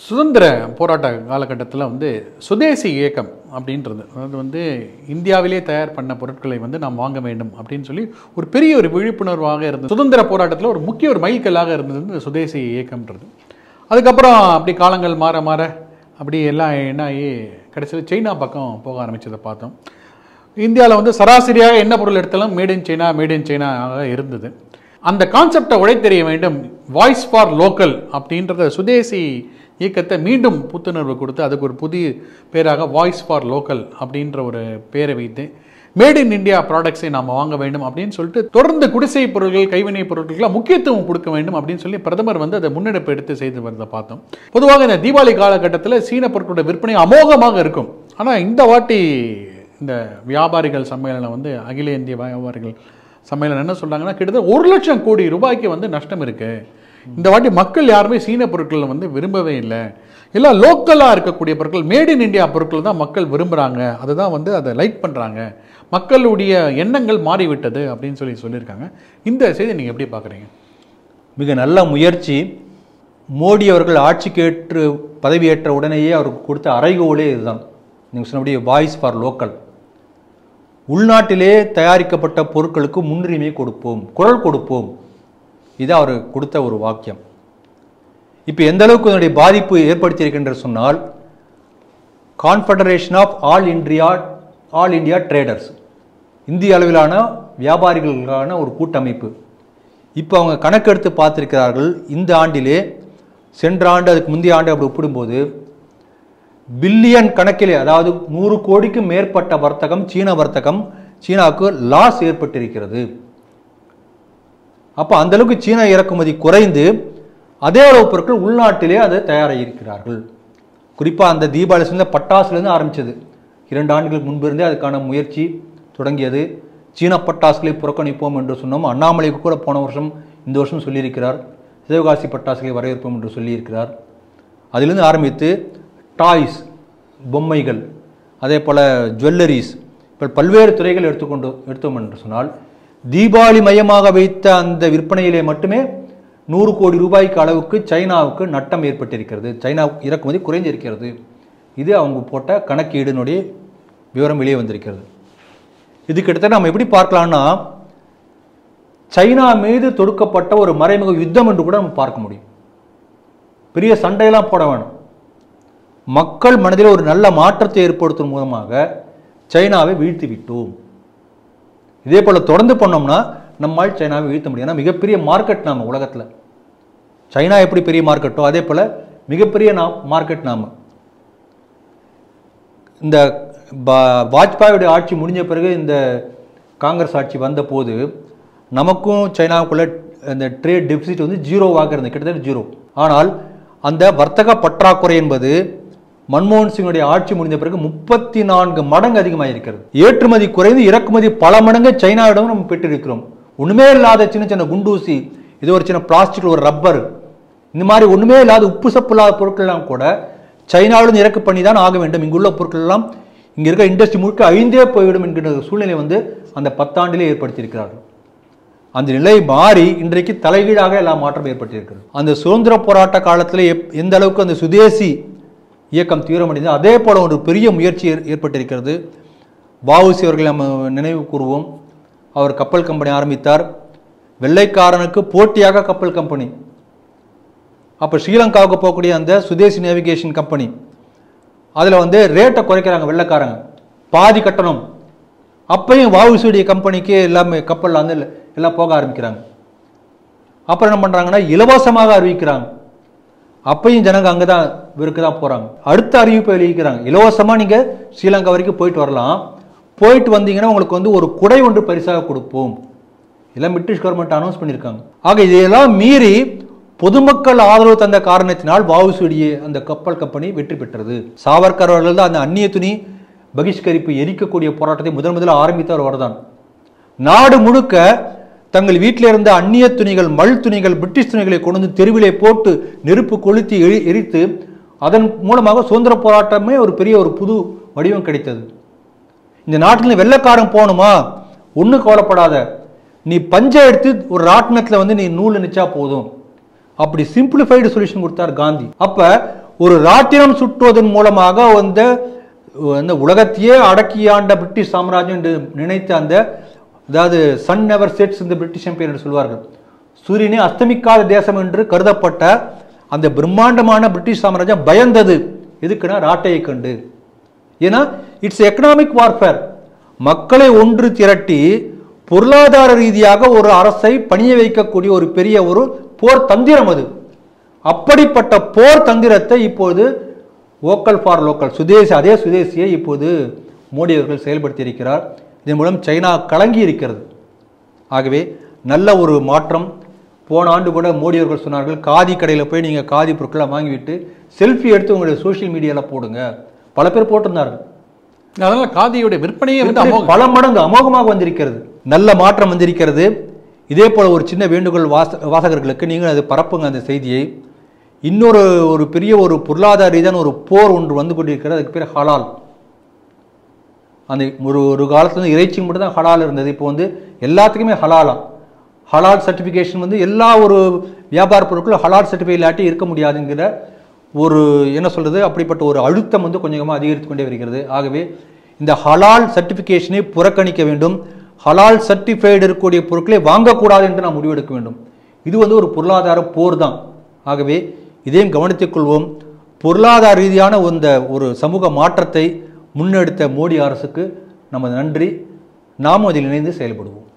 சுதந்திர போராட்ட காலகட்டத்தில் வந்து சுதேசி இயக்கம் அப்படின்றது அதாவது வந்து இந்தியாவிலே தயார் பண்ண பொருட்களை வந்து நாம் வாங்க வேண்டும் அப்படின்னு சொல்லி ஒரு பெரிய ஒரு விழிப்புணர்வாக இருந்தது சுதந்திர போராட்டத்தில் ஒரு முக்கிய ஒரு மைல்கல்லாக இருந்தது இந்த சுதேசி இயக்கம்ன்றது அதுக்கப்புறம் அப்படி காலங்கள் மாற மாற அப்படி எல்லாம் என்ன ஆகி கடைசியில் சைனா பக்கம் போக ஆரம்பிச்சதை பார்த்தோம் இந்தியாவில் வந்து சராசரியாக என்ன பொருள் எடுத்தாலும் made in China made in சைனாவாக இருந்தது அந்த கான்செப்டை உடைத்தெறிய வேண்டும் வாய்ஸ் ஃபார் லோக்கல் அப்படின்றத சுதேசி இயக்கத்தை மீண்டும் புத்துணர்வு கொடுத்து அதுக்கு ஒரு புதிய பேராக வாய்ஸ் ஃபார் லோக்கல் அப்படின்ற ஒரு பேரை வைத்து மேட் இன் இந்தியா ப்ராடக்ட்ஸை நாம் வாங்க வேண்டும் அப்படின்னு சொல்லிட்டு தொடர்ந்து குடிசை பொருட்கள் கைவினைப் பொருட்களுக்கெல்லாம் முக்கியத்துவம் கொடுக்க வேண்டும் அப்படின்னு சொல்லி பிரதமர் வந்து அதை முன்னெடுப்பு எடுத்து செய்து வரதை பார்த்தோம் பொதுவாக இந்த தீபாவளி காலகட்டத்தில் சீன பொருட்களோட விற்பனை அமோகமாக இருக்கும் ஆனால் இந்த வாட்டி இந்த வியாபாரிகள் சம்மேளனம் வந்து அகில இந்திய வியாபாரிகள் சம்மேளனம் என்ன சொல்றாங்கன்னா கிட்டத்தட்ட ஒரு லட்சம் கோடி ரூபாய்க்கு வந்து நஷ்டம் இருக்கு இந்த வாட்டி மக்கள் யாருமே சீன பொருட்களை வந்து விரும்பவே இல்லை எல்லாம் லோக்கலாக இருக்கக்கூடிய பொருட்கள் மேட் இன் இந்தியா பொருட்கள் தான் மக்கள் விரும்புகிறாங்க அதுதான் வந்து அதை லைக் பண்ணுறாங்க மக்களுடைய எண்ணங்கள் மாறிவிட்டது அப்படின்னு சொல்லி சொல்லியிருக்காங்க இந்த செய்தி நீங்கள் எப்படி பார்க்குறீங்க மிக நல்ல முயற்சி மோடி அவர்கள் ஆட்சிக்கு ஏற்று பதவியேற்ற உடனேயே அவருக்கு கொடுத்த அறைகோலே இதுதான் நீங்கள் சொன்னபடி வாய்ஸ் ஃபார் லோக்கல் உள்நாட்டிலே தயாரிக்கப்பட்ட பொருட்களுக்கு முன்னுரிமை கொடுப்போம் குரல் கொடுப்போம் இது அவர் கொடுத்த ஒரு வாக்கியம் இப்போ எந்த அளவுக்கு இதனுடைய பாதிப்பு ஏற்படுத்தியிருக்கின்ற சொன்னால் confederation of all India all India traders இந்திய அளவிலான வியாபாரிகளுக்கான ஒரு கூட்டமைப்பு இப்போ அவங்க கணக்கெடுத்து பார்த்திருக்கிறார்கள் இந்த ஆண்டிலே சென்ற ஆண்டு அதுக்கு முந்தைய ஆண்டு அப்படி ஒப்பிடும்போது பில்லியன் கணக்கிலே அதாவது நூறு கோடிக்கு மேற்பட்ட வர்த்தகம் சீன வர்த்தகம் சீனாவுக்கு லாஸ் ஏற்பட்டிருக்கிறது அப்போ அந்த அளவுக்கு சீனா இறக்குமதி குறைந்து அதே அளவு பொருட்கள் உள்நாட்டிலே அதை தயாராகியிருக்கிறார்கள் குறிப்பாக அந்த தீபாவளி சேர்ந்த பட்டாசுலேருந்து ஆரம்பிச்சது இரண்டு ஆண்டுகளுக்கு முன்பு இருந்தே அதுக்கான முயற்சி தொடங்கியது சீன பட்டாசுகளை புறக்கணிப்போம் என்று சொன்னோம் அண்ணாமலைக்கு கூட போன வருஷம் இந்த வருஷம் சொல்லியிருக்கிறார் சிவகாசி பட்டாசுகளை வரவேற்போம் என்று சொல்லியிருக்கிறார் அதிலிருந்து ஆரம்பித்து டாய்ஸ் பொம்மைகள் அதே போல் ஜுவல்லரிஸ் இப்போ பல்வேறு துறைகள் எடுத்துக்கொண்டு எடுத்தோம் என்று சொன்னால் தீபாவளி மையமாக வைத்த அந்த விற்பனையிலே மட்டுமே நூறு கோடி ரூபாய்க்கு அளவுக்கு சைனாவுக்கு நட்டம் ஏற்பட்டிருக்கிறது சைனா இறக்குமதி குறைந்திருக்கிறது இது அவங்க போட்ட கணக்கீடுனுடைய விவரம் வெளியே வந்திருக்கிறது இது கிட்டத்தட்ட நம்ம எப்படி பார்க்கலாம்னா சைனா மீது தொடுக்கப்பட்ட ஒரு மறைமுக யுத்தம் என்று கூட நம்ம பார்க்க முடியும் பெரிய சண்டையெல்லாம் போட வேணும் மக்கள் மனதில் ஒரு நல்ல மாற்றத்தை ஏற்படுத்தும் மூலமாக சைனாவை வீழ்த்தி விட்டோம் இதே போல் தொடர்ந்து பண்ணோம்னா நம்மால் சைனாவை வீழ்த்த முடியும் ஏன்னா மிகப்பெரிய மார்க்கெட் நாம உலகத்தில் சைனா எப்படி பெரிய மார்க்கெட்டோ அதே போல் மிகப்பெரிய நாம் மார்க்கெட் நாம இந்த பா- வாஜ்பாயுடைய ஆட்சி முடிஞ்ச பிறகு இந்த காங்கிரஸ் ஆட்சி வந்தபோது நமக்கும் சைனாவுக்குள்ள இந்த ட்ரேட் டெபிசிட் வந்து ஜீரோவாக இருந்தது கிட்டத்தட்ட ஜீரோ ஆனால் அந்த வர்த்தக பற்றாக்குறை என்பது மன்மோகன் சிங்குடைய ஆட்சி முடிந்த பிறகு முப்பத்தி நான்கு மடங்கு அதிகமாக இருக்கிறது ஏற்றுமதி குறைந்து இறக்குமதி பல மடங்கு சைனாவிடம் நம்ம பெற்றிருக்கிறோம் ஒண்ணுமே இல்லாத சின்ன சின்ன குண்டூசி இது ஒரு சின்ன பிளாஸ்டிக் ஒரு ரப்பர் இந்த மாதிரி ஒண்ணுமே இல்லாத உப்பு சப்பு இல்லாத பொருட்கள்லாம் கூட சைனாவிலிருந்து இறக்கு பண்ணி தான் ஆக வேண்டும் இங்குள்ள பொருட்கள் எல்லாம் இங்க இருக்க இண்டஸ்ட்ரி முழுக்க அழிந்தே போய்விடும் என்கிற சூழ்நிலை வந்து அந்த பத்தாண்டிலே ஏற்படுத்தியிருக்கிறார்கள் அந்த நிலை மாறி இன்றைக்கு தலைகீழாக எல்லா மாற்றம் ஏற்பட்டிருக்கிறது அந்த சுதந்திர போராட்ட காலத்தில் எப்- எந்த அளவுக்கு அந்த சுதேசி இயக்கம் தீவிரமடைந்தது அதே போல ஒரு பெரிய முயற்சி ஏற்- ஏற்பட்டிருக்கிறது வஉசி அவர்களை நம்ம நினைவு கூறுவோம் அவர் கப்பல் கம்பெனி ஆரம்பித்தார் வெள்ளைக்காரனுக்கு போட்டியாக கப்பல் கம்பெனி அப்போ ஸ்ரீலங்காவுக்கு போகக்கூடிய அந்த சுதேசி நேவிகேஷன் கம்பெனி அதில் வந்து ரேட்டை குறைக்கிறாங்க வெள்ளைக்காரங்க பாதி கட்டணம் அப்பையும் வஉசியுடைய கம்பெனிக்கு எல்லாமே கப்பலில் வந்து எல்லாம் போக ஆரம்பிக்கிறாங்க அப்புறம் என்ன பண்ணுறாங்கன்னா இலவசமாக அறிவிக்கிறாங்க அப்பையும் ஜனங்க அங்கே தான் இவருக்கு தான் போகிறாங்க அடுத்த அறிவிப்பை வெளியிக்கிறாங்க இலவசமாக நீங்கள் ஸ்ரீலங்கா வரைக்கும் போயிட்டு வரலாம் போயிட்டு வந்தீங்கன்னா உங்களுக்கு வந்து ஒரு குடை ஒன்று பரிசாக கொடுப்போம் எல்லாம் பிரிட்டிஷ் கவர்மெண்ட் அனௌன்ஸ் பண்ணியிருக்காங்க ஆக இதையெல்லாம் மீறி பொதுமக்கள் ஆதரவு தந்த காரணத்தினால் வாவுசுடைய அந்த கப்பல் கம்பெனி வெற்றி பெற்றது சாவர்கர் அவர்கள் தான் அந்த அந்நிய துணி பகிஷ்கரிப்பு எரிக்கக்கூடிய போராட்டத்தை முதன் முதல்ல ஆரம்பித்தவர் அவர்தான் நாடு முழுக்க தங்கள் வீட்டில் இருந்த அந்நிய துணிகள் மல் துணிகள் பிரிட்டிஷ் துணிகளை கொண்டு வந்து தெருவிலே போட்டு நெருப்பு கொளுத்தி எரி எரித்து அதன் மூலமாக சுதந்திர போராட்டமே ஒரு பெரிய ஒரு புது வடிவம் கிடைத்தது இந்த நாட்டில் வெள்ளைக்காரன் போகணுமா ஒன்றும் கவலைப்படாத நீ பஞ்சை எடுத்து ஒரு ராட்டினத்தில் வந்து நீ நூல் நிச்சா போதும் அப்படி சிம்பிளிஃபைடு சொல்யூஷன் கொடுத்தார் காந்தி அப்ப ஒரு ராட்டினம் சுற்றுவதன் மூலமாக வந்த அந்த உலகத்தையே அடக்கியாண்ட பிரிட்டிஷ் சாம்ராஜ்யம் என்று நினைத்த அந்த அதாவது சன் நெவர் செட்ஸ் இந்த பிரிட்டிஷ் எம்பையர் என்று சொல்வார்கள் சூரியனே அஸ்தமிக்காத தேசம் என்று கருதப்பட்ட அந்த பிரம்மாண்டமான பிரிட்டிஷ் சாம்ராஜ்யம் பயந்தது எதுக்குன்னா ராட்டையை கண்டு ஏன்னா இட்ஸ் எக்கனாமிக் வார்ஃபேர் மக்களை ஒன்று திரட்டி பொருளாதார ரீதியாக ஒரு அரசை பணிய வைக்கக்கூடிய ஒரு பெரிய ஒரு போர் தந்திரம் அது அப்படிப்பட்ட போர் தந்திரத்தை இப்போது வோக்கல் ஃபார் லோக்கல் சுதேசி அதே சுதேசியை இப்போது மோடி அவர்கள் செயல்படுத்தி இருக்கிறார் இதன் மூலம் சைனா கலங்கி இருக்கிறது ஆகவே நல்ல ஒரு மாற்றம் போன ஆண்டு கூட மோடி அவர்கள் சொன்னார்கள் காதி கடையில் போய் நீங்கள் காதி பொருட்களை வாங்கிவிட்டு செல்ஃபி எடுத்து உங்களுடைய சோஷியல் மீடியாவில் போடுங்க பல பேர் போட்டிருந்தார்கள் அதனால காதியோட விற்பனையே வந்து இப்படி அமோகம் பல மடங்கு அமோகமாக வந்திருக்கிறது நல்ல மாற்றம் வந்திருக்கிறது இதே போல ஒரு சின்ன வேண்டுகோள் வாச வாசகர்களுக்கு நீங்கள் அது பரப்புங்க அந்த செய்தியை இன்னொரு ஒரு பெரிய ஒரு பொருளாதார ரீதியான ஒரு போர் ஒன்று வந்து கொண்டிருக்கிறது அதுக்கு பேர் ஹலால் அந்த ஒரு ஒரு காலத்துல வந்து இறைச்சி மட்டும் தான் ஹலால் இருந்தது இப்போ வந்து எல்லாத்துக்குமே ஹலாலாம் ஹலால் சர்டிஃபிகேஷன் வந்து எல்லா ஒரு வியாபார பொருட்களும் ஹலால் சர்டிஃபை இல்லாட்டி இருக்க முடியாதுங்கிற ஒரு என்ன சொல்றது அப்படிப்பட்ட ஒரு அழுத்தம் வந்து கொஞ்சம் கொஞ்சமாக அதிகரித்து கொண்டே வருகிறது ஆகவே இந்த ஹலால் சர்டிஃபிகேஷனை புறக்கணிக்க வேண்டும் ஹலால் சர்டிஃபைடு இருக்கக்கூடிய பொருட்களை வாங்கக்கூடாது என்று நாம் முடிவெடுக்க வேண்டும் இது வந்து ஒரு பொருளாதார போர் தான் ஆகவே இதையும் கவனித்துக் கொள்வோம் பொருளாதார ரீதியான இந்த ஒரு சமூக மாற்றத்தை முன்னெடுத்த மோடி அரசுக்கு நமது நன்றி நாமும் அதில் இணைந்து செயல்படுவோம்